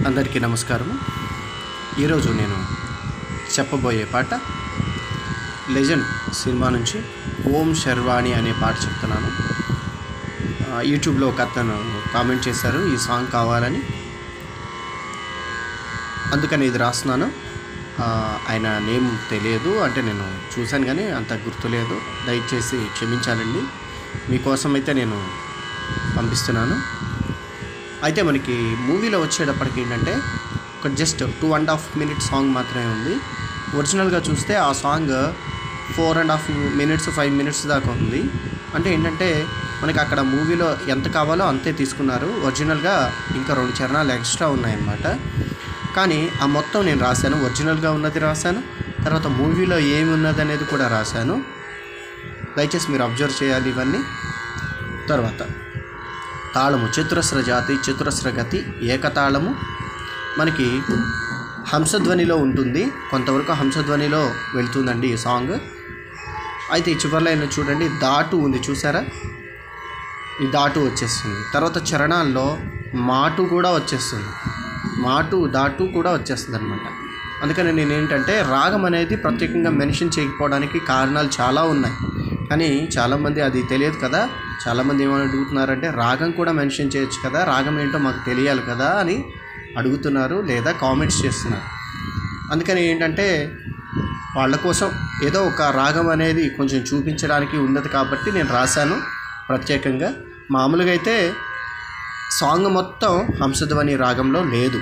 అందరికీ నమస్కారం ఈరోజు నేను చెప్పబోయే పాట లెజెండ్ సినిమా నుంచి ఓం శర్వాణి అనే పాట చెప్తున్నాను ఆ, యూట్యూబ్లో ఒక అతను కామెంట్ చేశారు ఈ సాంగ్ కావాలని అందుకని ఇది రాస్తున్నాను ఆ, ఆయన నేమ్ తెలియదు అంటే నేను చూశాను కానీ అంత గుర్తులేదు దయచేసి క్షమించాలండి మీకోసం అయితే నేను పంపిస్తున్నాను అయితే మనకి మూవీలో వచ్చేటప్పటికి ఏంటంటే ఒక just two and half minutes song మాత్రమే ఉంది ఒరిజినల్గా చూస్తే ఆ song four and half minutes five minutes దాకా ఉంది అంటే ఏంటంటే మనకి అక్కడ మూవీలో ఎంత కావాలో అంతే తీసుకున్నారు ఒరిజినల్గా ఇంకా రెండు చరణాలు ఎక్స్ట్రా ఉన్నాయన్నమాట కానీ ఆ మొత్తం నేను రాశాను ఒరిజినల్గా ఉన్నది రాశాను తర్వాత మూవీలో ఏమి ఉన్నది అనేది కూడా రాశాను దయచేసి మీరు అబ్జర్వ్ చేయాలి ఇవన్నీ తర్వాత తాళము చతురస్ర జాతి చతురస్ర గతి ఏకతాళము మనకి హంసధ్వనిలో ఉంటుంది కొంతవరకు హంసధ్వనిలో వెళ్తుందండి ఈ సాంగ్ అయితే ఈ చివరి లైన్ చూడండి దాటు ఉంది చూసారా ఈ దాటు వచ్చేస్తుంది తర్వాత చరణాల్లో మాటు కూడా వచ్చేస్తుంది మాటు దాటు కూడా వచ్చేస్తుంది అనమాట అందుకని నేను ఏంటంటే రాగం అనేది ప్రత్యేకంగా మెన్షన్ చేయకపోవడానికి కారణాలు చాలా ఉన్నాయి కానీ చాలామంది అది తెలియదు కదా చాలామంది ఏమని అడుగుతున్నారంటే రాగం కూడా మెన్షన్ చేయొచ్చు కదా రాగం ఏంటో మాకు తెలియాలి కదా అని అడుగుతున్నారు లేదా కామెంట్స్ చేస్తున్నారు అందుకని ఏంటంటే వాళ్ళ కోసం ఏదో ఒక రాగం అనేది కొంచెం చూపించడానికి ఉన్నది కాబట్టి నేను రాశాను ప్రత్యేకంగా మామూలుగా అయితే సాంగ్ మొత్తం హంసధ్వని రాగంలో లేదు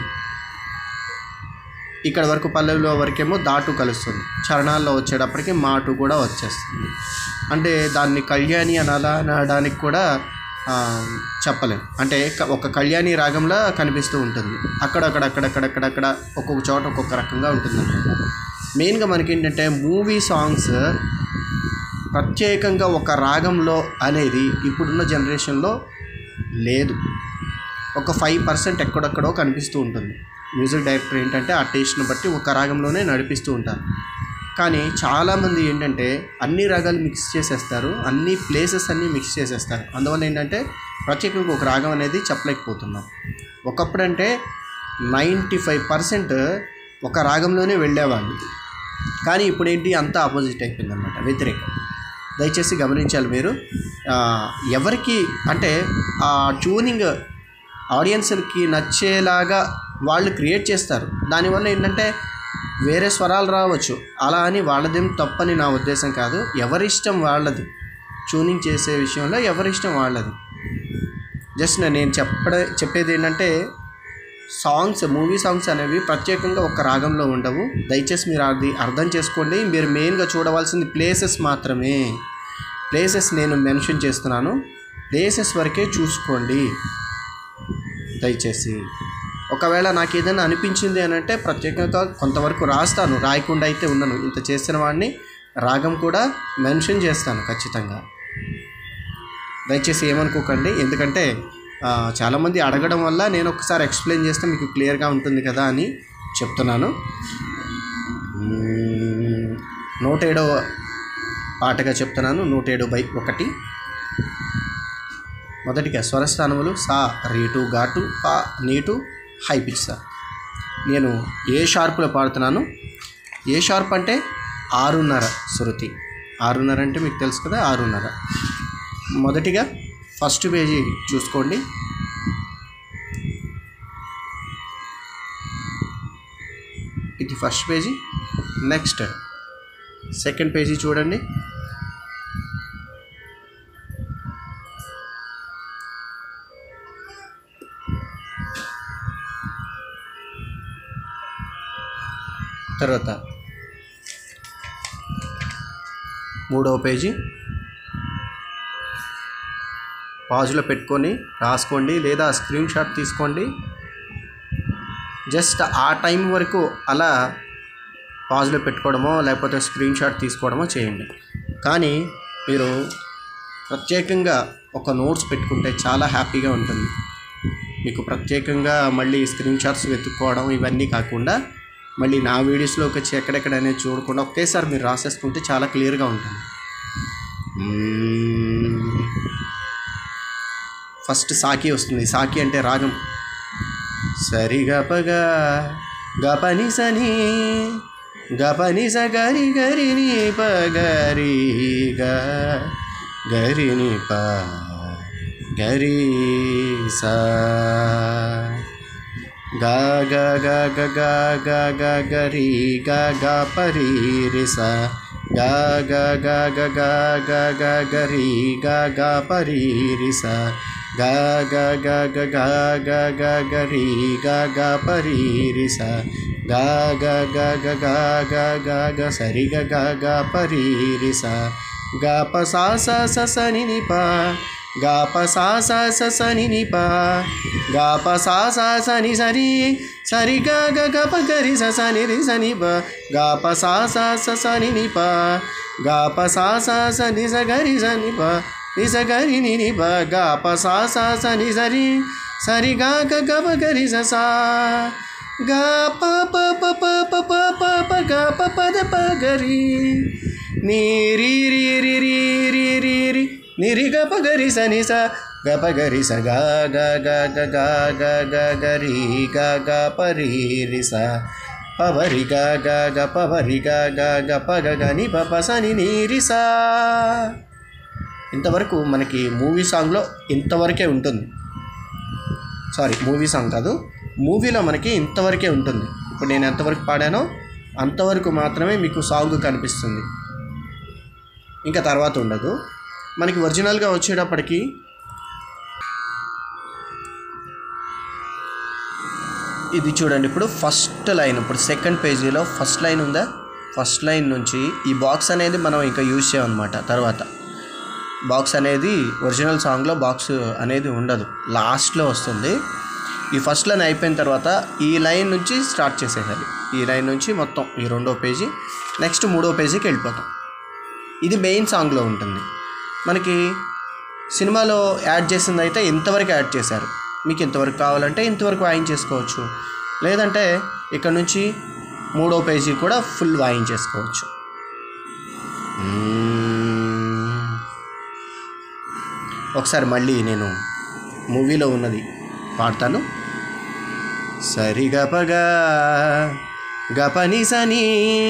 ఇక్కడ వరకు పల్లెల్లో వరకేమో దాటు కలుస్తుంది చరణాల్లో వచ్చేటప్పటికి మాటు కూడా వచ్చేస్తుంది అంటే దాన్ని కళ్యాణి అనాలా అనడానికి కూడా ఆ, చెప్పలేం అంటే క- ఒక కళ్యాణి రాగంలా కనిపిస్తూ ఉంటుంది అక్కడక్కడ అక్కడక్కడక్కడక్కడ ఒక్కొక్క చోట ఒక్కొక్క రకంగా ఉంటుంది అనమాట మెయిన్గా మనకి ఏంటంటే మూవీ సాంగ్స్ ప్రత్యేకంగా ఒక రాగంలో అనేది ఇప్పుడున్న జనరేషన్లో లేదు ఒక ఫైవ్ పర్సెంట్ ఎక్కడెక్కడో కనిపిస్తూ ఉంటుంది మ్యూజిక్ డైరెక్టర్ ఏంటంటే ఆ టేస్ట్ని బట్టి ఒక రాగంలోనే నడిపిస్తూ ఉంటారు కానీ చాలామంది ఏంటంటే అన్ని రాగాలు మిక్స్ చేసేస్తారు అన్ని ప్లేసెస్ అన్నీ మిక్స్ చేసేస్తారు అందువల్ల ఏంటంటే ప్రత్యేకంగా ఒక రాగం అనేది చెప్పలేకపోతున్నాం ఒకప్పుడు అంటే నైంటీ ఫైవ్ పర్సెంట్ ఒక రాగంలోనే వెళ్ళేవాళ్ళు కానీ ఇప్పుడు ఏంటి అంతా ఆపోజిట్ అయిపోయింది అనమాట వ్యతిరేకం దయచేసి గమనించాలి మీరు ఆ, ఎవరికి అంటే ఆ ట్యూనింగ్ ఆడియన్స్కి నచ్చేలాగా వాళ్ళు క్రియేట్ చేస్తారు దానివల్ల ఏంటంటే వేరే స్వరాలు రావచ్చు అలా అని వాళ్ళదేం తప్పని నా ఉద్దేశం కాదు ఎవరిష్టం వాళ్ళది ట్యూనింగ్ చేసే విషయంలో ఎవరిష్టం వాళ్ళది జస్ట్ నేను చెప్పడ చెప్పేది ఏంటంటే సాంగ్స్ మూవీ సాంగ్స్ అనేవి ప్రత్యేకంగా ఒక రాగంలో ఉండవు దయచేసి మీరు అది అర్థం చేసుకోండి మీరు మెయిన్గా చూడవలసింది ప్లేసెస్ మాత్రమే ప్లేసెస్ నేను మెన్షన్ చేస్తున్నాను ప్లేసెస్ వరకే చూసుకోండి దయచేసి ఒకవేళ నాకు ఏదైనా అనిపించింది అని అంటే ప్రత్యేకంగా కొంతవరకు రాస్తాను రాయకుండా అయితే ఉన్నాను ఇంత చేసిన వాడిని రాగం కూడా మెన్షన్ చేస్తాను ఖచ్చితంగా దయచేసి ఏమనుకోకండి ఎందుకంటే ఆ, చాలామంది అడగడం వల్ల నేను ఒకసారి ఎక్స్ప్లెయిన్ చేస్తే మీకు క్లియర్గా ఉంటుంది కదా అని చెప్తున్నాను మ్మ్, నూట ఏడవ పాటగా చెప్తున్నాను నూట ఏడు బై ఒకటి మొదటిగా స్వరస్థానములు సా రీటు ఘాటు పా నీటు హై పిచ్ సా నేను ఏ షార్పులో పాడుతున్నాను ఏ షార్ప్ అంటే ఆరున్నర శృతి ఆరున్నర అంటే మీకు తెలుసు కదా ఆరున్నర మొదటిగా ఫస్ట్ పేజీ చూసుకోండి ఇది first page next second page చూడండి తర్వాత మూడవ పేజీ పాజులో పెట్టుకొని రాసుకోండి లేదా స్క్రీన్ షాట్ తీసుకోండి జస్ట్ ఆ టైం వరకు అలా పాజులో పెట్టుకోవడమో లేకపోతే స్క్రీన్ షాట్ తీసుకోవడమో చేయండి కానీ మీరు ప్రత్యేకంగా ఒక నోట్స్ పెట్టుకుంటే చాలా హ్యాపీగా ఉంటుంది మీకు ప్రత్యేకంగా మళ్ళీ స్క్రీన్ షాట్స్ వెతుక్కోవడం ఇవన్నీ కాకుండా మళ్ళీ నా వీడియోస్లోకి వచ్చి ఎక్కడెక్కడ అనేది చూడకుండా ఒకేసారి మీరు రాసేసుకుంటే చాలా క్లియర్గా ఉంటుంది మ్మ్. ఫస్ట్ సాకి వస్తుంది సాకి అంటే రాగం సరి గపగా గపని సని గపని స గరి గరి ని ప గరి గ గరి ని ప గరి సా గా గా గా గా గా గా గా గరి గా గా పరి రి సా గా గా గా గా గా గా గా గరి గా గా పరి రి సా గా గా గా గా గా గా గా గరి గా గా పరి రి సా గా గా గా గా గా గా గా గా సరి గా గా గా పరి రి సా గా ప సా సా స స ని ని ప గా ప సా సా స స ని ని ప గా ప సా సా స ని సరి సరి గా గ గ ప గరి స స ని రి స ని ప గా ప సా సా స స ని ని ప గా ప సా సా స ని స గరి స ని ప ని స గరి ని ని ప గా ప సా సా స ని సరి సరి గా గ గ ప గరి స సా గా ప ప ప ప ప ప ప ప గా ప ప ద ప గరి నీ రి రి రి రి రి రి రి ని రి గ ప గరి స ని స గ ప గరి స గా గ గ గ గ గ గ గ రి గ గ ప రి రి స ప వ రి గ గ గ ప వ రి గ గ గ ప గ గ ని ప ప స ని ని రి స ఇంతవరకు మనకి మూవీ సాంగ్లో ఇంతవరకే ఉంటుంది సారీ మూవీ సాంగ్ కాదు మూవీలో మనకి ఇంతవరకే ఉంటుంది ఇప్పుడు నేను ఎంతవరకు పాడానో అంతవరకు మాత్రమే మీకు సాంగ్ కనిపిస్తుంది ఇంకా తర్వాత ఉండదు మనకి ఒరిజినల్గా వచ్చేటప్పటికి ఇది చూడండి ఇప్పుడు ఫస్ట్ లైన్ ఇప్పుడు సెకండ్ పేజీలో ఫస్ట్ లైన్ ఉందా ఫస్ట్ లైన్ నుంచి ఈ బాక్స్ అనేది మనం ఇంకా యూజ్ చేయమన్నమాట తర్వాత బాక్స్ అనేది ఒరిజినల్ సాంగ్లో బాక్స్ అనేది ఉండదు లాస్ట్లో వస్తుంది ఈ ఫస్ట్ లైన్ అయిపోయిన తర్వాత ఈ లైన్ నుంచి స్టార్ట్ చేసేయాలి ఈ లైన్ నుంచి మొత్తం ఈ రెండో పేజీ నెక్స్ట్ మూడో పేజీకి వెళ్ళిపోతాం ఇది మెయిన్ సాంగ్లో ఉంటుంది మనకి సినిమాలో యాడ్ చేసింది అయితే ఇంతవరకు యాడ్ చేశారు మీకు ఇంతవరకు కావాలంటే ఇంతవరకు వాయించేసుకోవచ్చు లేదంటే ఇక్కడ నుంచి మూడో పేజీ కూడా ఫుల్ వాయించేసుకోవచ్చు మ్మ్. ఒకసారి మళ్ళీ నేను మూవీలో ఉన్నది పాడతాను సరిగపగా గపని సని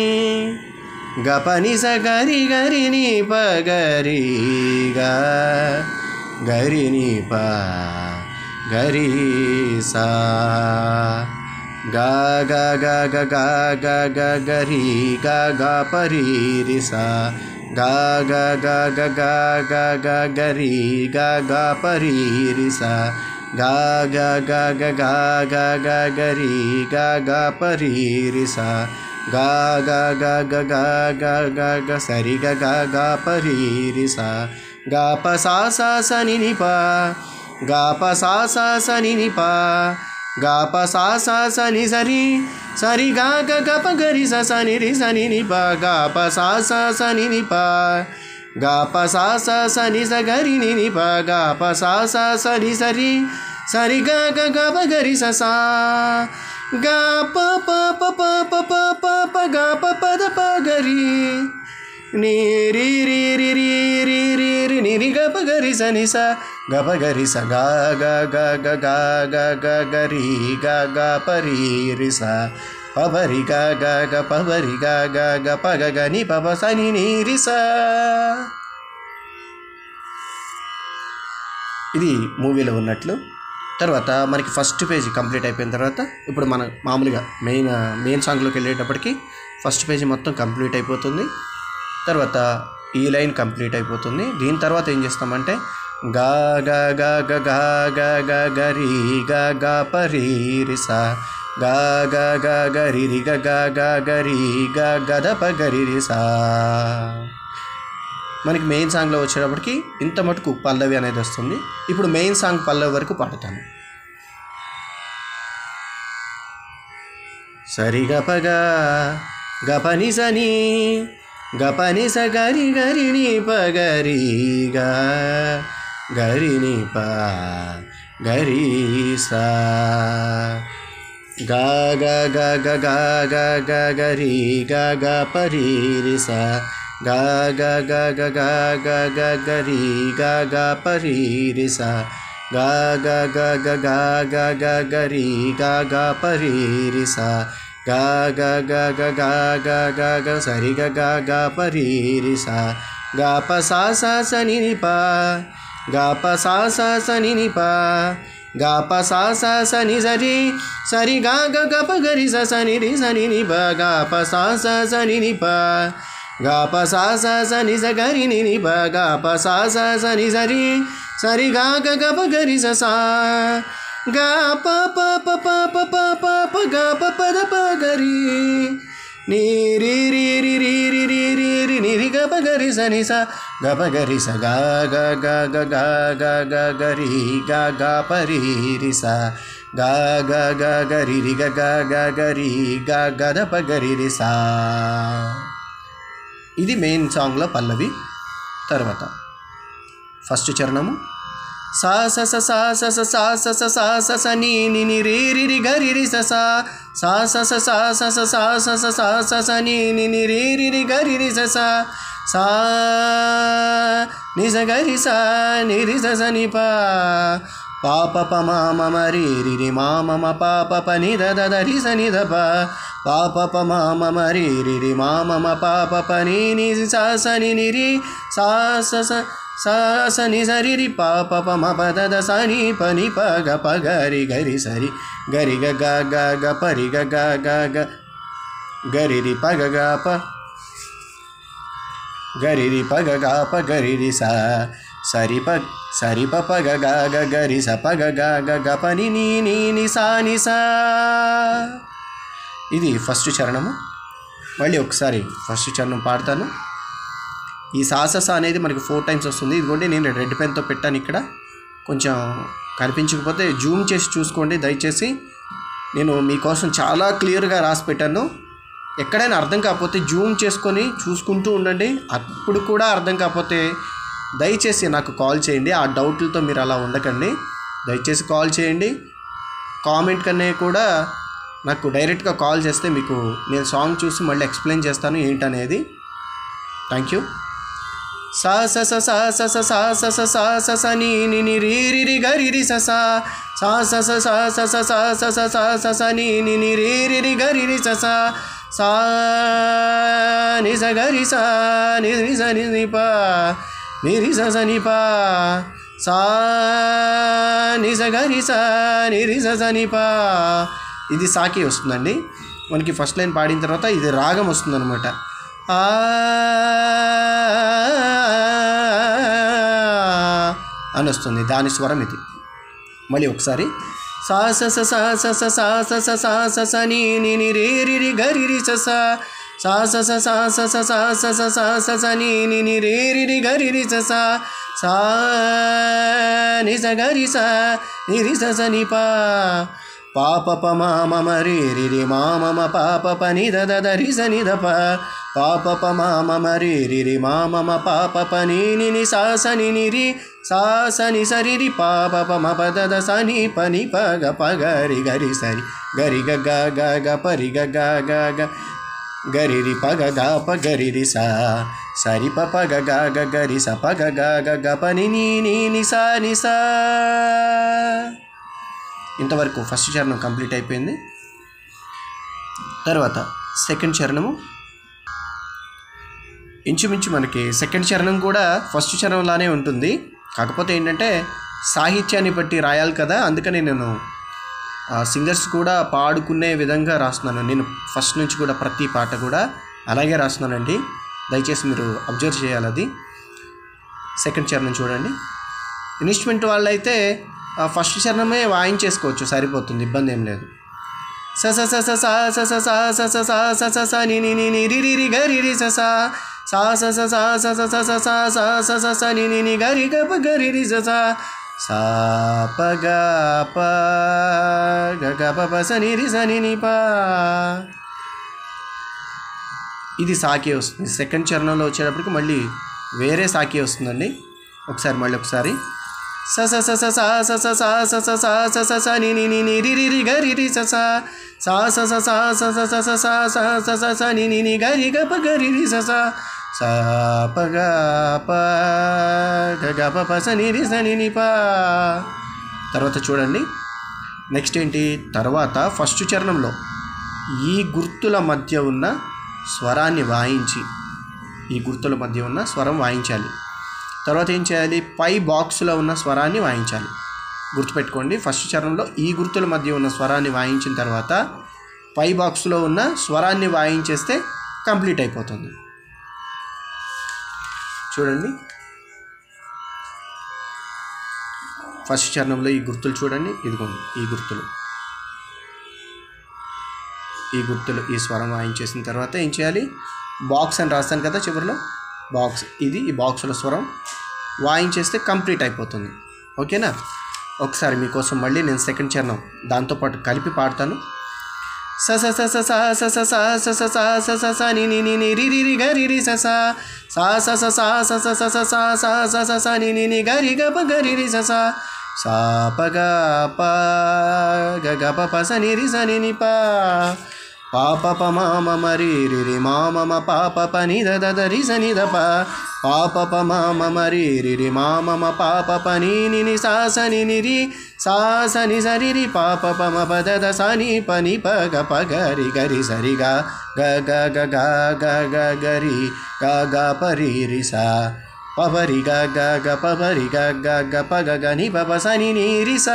గపని స గరి గరి ని ప గరి గా గరి ని ప గరి సా గా గా గా గా గా గా గా గరి గా గా పరి రి సా గా గా గా గా గా గా గా గరి గా గా పరి రి సా గా గా గా గా గా గా గా గరి గా గా పరి రి సా గా గా గా గా గా గా గా గా సరి గా గా గా పరి రి సా గా ప సా సా స ని ని ప గా ప సా సా స ని ని ప గా ప సా సా స ని సరి సరి గా గ గ ప గరి స స ని రి స ని ని ప గా ప సా సా స ని ని ప గా ప సా సా స ని స గరి ని ని ప గా ప సా సా స ని సరి సరి గా గ గ ప గరి స సా గా ప ప ప ప ప ప ప ప గా ప ప ద ప గరి ని రి రి రి రి రి రి రి ని రి గ ప గరి స ని స గ ప గరి స గా గ గ గ గ గ గ గ రి గ గ ప రి రి స ప ప రి గ గ గ ప ప రి గ గ గ ప గ గ ని ప ప స ని ని రి స ఇది మూవీలో ఉన్నట్లు తర్వాత మనకి ఫస్ట్ పేజ్ కంప్లీట్ అయిపోయిన తర్వాత ఇప్పుడు మన మామూలుగా మెయిన్ మెయిన్ సాంగ్లోకి వెళ్ళేటప్పటికి ఫస్ట్ పేజీ మొత్తం కంప్లీట్ అయిపోతుంది తర్వాత ఈ లైన్ కంప్లీట్ అయిపోతుంది దీని తర్వాత ఏం చేస్తామంటే గా గా గా గా గా గా గా గ రి గా గా ప రి రి సా గా గా గా గ రి రి గ గా గా గ రి గా గద ప గ రి రి సా మనకి మెయిన్ సాంగ్లో వచ్చేటప్పటికి ఇంత మటుకు పల్లవి అనేది వస్తుంది ఇప్పుడు మెయిన్ సాంగ్ పల్లవి వరకు పాడుతాను సరి గపగా గపని సని గపని స గరి గరి ని ప గరి గా గరి ని ప గరి సా గా గా గా గా గా గా గా గరి గా గా పరి రి సా గా గా గా గా గా గా గా గరి గా గా పరి రి సా గా గ గ గ గ గ గ గ రి గా గా పరి రి సా గా గ గ గ గ గ గ గ సరి గ గ గ పరి రి సా గా ప సా సా స ని ని ప గా ప సా సా స ని ని ప గా ప సా సా స ని సరి సరి గా గ గ ప గ రి స స ని రి స ని ని ప గా ప సా సా స ని ని ప గా ప సా సా స ని స గ రి ని ని ప గా ప సా సా స ని సరి సరి గా గ గ ప గ రి స సా గా ప ప ప ప ప ప ప ప గా ప ప ద ప గ రి నీ రి రి రి రి రి రి రి రి ని రి గ ప గ రి స ని స గ ప గ రి స గ గ గ గ గ గ గ గ రి గ గ ప రి రి స గ గ గ గ రి రి గ గ గ గ రి గ గ ద ప గ రి రి సా ఇది మెయిన్ సాంగ్లో పల్లవి తర్వాత ఫస్ట్ చరణము సా స స సా స స సా స స సా స స ని ని ని రి రి రి గ రి రి స సా సా స స సా స స సా స స సా స స ని ని ని రి రి రి గ రి రి స సా సా ని స గ రి సా ని రి స స ని పా పా ప ప మా మ మ రి రి రి మా మ మ పా ప ప ని ద ద ద రి స ని ద ప పా ప ప మా మ మ రి రి రి మా మ మ పా ప ప ని ని సా స ని ని రి సా స స సా స ని సరి రి పా ప ప మ ప ద ద స ని ప ని ప గ ప గ రి గ రి సరి గ రి గ గ గ గ ప రి గ గ గ గ గ రి రి ప గ గ ప గ రి రి ప గ గ ప గ రి రి స సరి ప సరి ప ప గ గ గ గ రి స ప గ గ గ గ ప ని ని ని ని సా ని సా ఇది ఫస్ట్ చరణము మళ్ళీ ఒకసారి ఫస్ట్ చరణం పాడతాను ఈ సాసస అనేది మనకి ఫోర్ టైమ్స్ వస్తుంది ఇదిగోండి నేను రెడ్ పెన్తో పెట్టాను ఇక్కడ కొంచెం కనిపించకపోతే జూమ్ చేసి చూసుకోండి దయచేసి నేను మీకోసం చాలా క్లియర్గా రాసి పెట్టాను ఎక్కడైనా అర్థం కాకపోతే జూమ్ చేసుకొని చూసుకుంటూ ఉండండి అప్పుడు కూడా అర్థం కాకపోతే దయచేసి నాకు కాల్ చేయండి ఆ డౌట్లతో మీరు అలా ఉండకండి దయచేసి కాల్ చేయండి కామెంట్ కన్నా కూడా నాకు డైరెక్ట్గా కాల్ చేస్తే మీకు నేను సాంగ్ చూసి మళ్ళీ ఎక్స్ప్లెయిన్ చేస్తాను ఏంటనేది థ్యాంక్ యూ సా స స సా స స సా స స సా స స ని ని ని రి రి రి గ రి రి స సా సా స స సా స స సా స స సా స స ని ని ని రి రి రి గ రి రి స సా సా ని స గ రి సా ని రి స ని ని ప ని రి స స ని ప సా ని స గ రి సా ని రి స స ని ప ఇది సాకి వస్తుందండి మనకి ఫస్ట్ లైన్ పాడిన తర్వాత ఇది రాగం వస్తుందన్నమాట ఆ అని వస్తుంది దాని స్వరం ఇది మళ్ళీ ఒకసారి సా స స సా స స సా స స సా స స ని ని ని రే రి రి గ రి రి స సా సా స స సా స స సా స స సా స స ని ని ని రే రి రి గ రి రి స సా సా ని స గ రి సా ని రి స స ని పా పా ప ప మా మ మ రి రి రి మా మ మ పా ప ప ని ద ద ద రి స ని ద ప పా ప ప మా మ మ రి రి రి మా మ మ పా ప ప ని ని ని సా స ని ని రి సా స ని స రి రి పా ప ప మ ప ద ద స ని ప ని ప గ ప గ రి గ రి స రి గ రి గ గ గ గ ప రి గ గ గ గ గ రి రి ప గ గ ప గ రి రి సా స రి ప ప గ గ గ గ రి స ప గ గ గ గ ప ని ని ని ని సా ని సా ఇంతవరకు ఫస్ట్ చరణం కంప్లీట్ అయిపోయింది తర్వాత సెకండ్ చరణము ఇంచుమించు మనకి సెకండ్ చరణం కూడా ఫస్ట్ చరణంలానే ఉంటుంది కాకపోతే ఏంటంటే సాహిత్యాన్ని బట్టి రాయాలి కదా అందుకని నేను సింగర్స్ కూడా పాడుకునే విధంగా రాస్తున్నాను నేను ఫస్ట్ నుంచి కూడా ప్రతి పాట కూడా అలాగే రాస్తున్నానండి దయచేసి మీరు అబ్జర్వ్ చేయాలి అది సెకండ్ చరణం చూడండి ఇన్స్ట్రుమెంట్ వాళ్ళైతే ఆ ఫస్ట్ చరణమే వాయించేసుకోవచ్చు సరిపోతుంది ఇబ్బంది ఏం లేదు స స స స స స స స స స స స స ని ని ని ని రి రి రి గ రి రి స స సా స స స స స స స స స స స స ని ని ని గ రి గ ప గ రి రి స స సా ప గ ప గ గ ప ప స ని రి స ని ని ప ఇది సాకి వస్తుంది సెకండ్ చరణంలో వచ్చేటప్పటికి మళ్ళీ వేరే సాకి వస్తుందండి ఒకసారి మళ్ళీ ఒకసారి స స స స స స స స స స స స స స ని ని ని ని రి రి రి గ రి రి స స సా స స స స స స స స స స స స ని ని ని గ రి గ ప గ రి రి స స స ప గ ప గ గ ప ప స ని రి స ని ని ప తర్వాత చూడండి నెక్స్ట్ ఏంటి తర్వాత ఫస్ట్ చరణంలో ఈ గుర్తుల మధ్య ఉన్న స్వరాన్ని వాయించి ఈ గుర్తుల మధ్య ఉన్న స్వరం వాయించాలి తర్వాత ఏం చేయాలి పై బాక్స్లో ఉన్న స్వరాన్ని వాయించాలి గుర్తుపెట్టుకోండి ఫస్ట్ చరణంలో ఈ గుర్తుల మధ్య ఉన్న స్వరాన్ని వాయించిన తర్వాత పై బాక్స్లో ఉన్న స్వరాన్ని వాయించేస్తే కంప్లీట్ అయిపోతుంది చూడండి ఫస్ట్ చరణంలో ఈ గుర్తులు చూడండి ఇదిగోండి ఈ గుర్తులు ఈ గుర్తులు ఈ స్వరం వాయించేసిన తర్వాత ఏం చేయాలి బాక్స్ అని రాస్తాను కదా చివరిలో బాక్స్ ఇది ఈ బాక్స్లో స్వరం వాయించేస్తే కంప్లీట్ అయిపోతుంది ఓకేనా ఒకసారి మీకోసం మళ్ళీ నేను సెకండ్ చరణం దాంతోపాటు కలిపి పాడతాను స స స స స స స స స స స స స ని ని ని ని రి రి రి గ రి రి స స స స స స స స స స స స స స స ని ని ని గ రి గ ప గ రి రి స స స ప గ ప గ గ ప ప స ని రి స ని ని ప పా ప ప మా మ మ రి రి రి మా మ మ పా ప ప ని ద ద ద రి స ని ద ప పా ప ప మా మ మ రి రి రి మా మ మ పా ప ప ని ని ని సా స ని ని రి సా స ని స రి రి పా ప ప మ ప ద ద స ని ప ని ప గ ప గ రి గ రి స రి గ గ గ గ గ గ గ గ రి గ గ ప రి రి స ప ప రి గ గ గ ప ప రి గ గ గ ప గ గ ని ప ప స ని ని రి స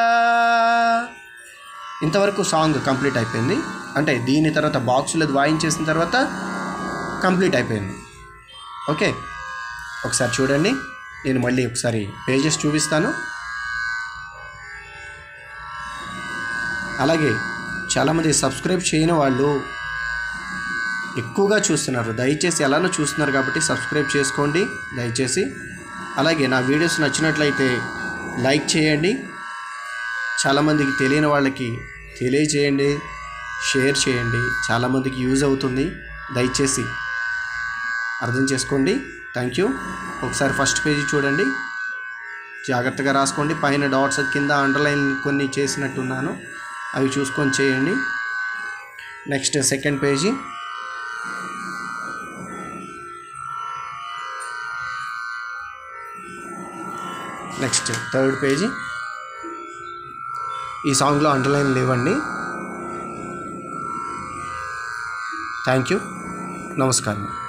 ఇంతవరకు సాంగ్ కంప్లీట్ అయిపోయింది అంటే దీని తర్వాత బాక్సులు అది వాయించేసిన తర్వాత కంప్లీట్ అయిపోయింది ఓకే ఒకసారి చూడండి నేను మళ్ళీ ఒకసారి పేజెస్ చూపిస్తాను అలాగే చాలామంది సబ్స్క్రైబ్ చేయని వాళ్ళు ఎక్కువగా చూస్తున్నారు దయచేసి ఎలానో చూస్తున్నారు కాబట్టి సబ్స్క్రైబ్ చేసుకోండి దయచేసి అలాగే నా వీడియోస్ నచ్చినట్లయితే లైక్ చేయండి చాలామందికి తెలియని వాళ్ళకి తెలియజేయండి షేర్ చేయండి చాలామందికి యూజ్ అవుతుంది దయచేసి అర్థం చేసుకోండి థ్యాంక్ యూ ఒకసారి ఫస్ట్ పేజీ చూడండి జాగ్రత్తగా రాసుకోండి పైన డాట్స్ కింద అండర్లైన్ కొన్ని చేసినట్టున్నాను అవి చూసుకొని చేయండి next second page next third page ఈ సాంగ్లో అండర్లైన్ లేవండి థ్యాంక్ యూ నమస్కారం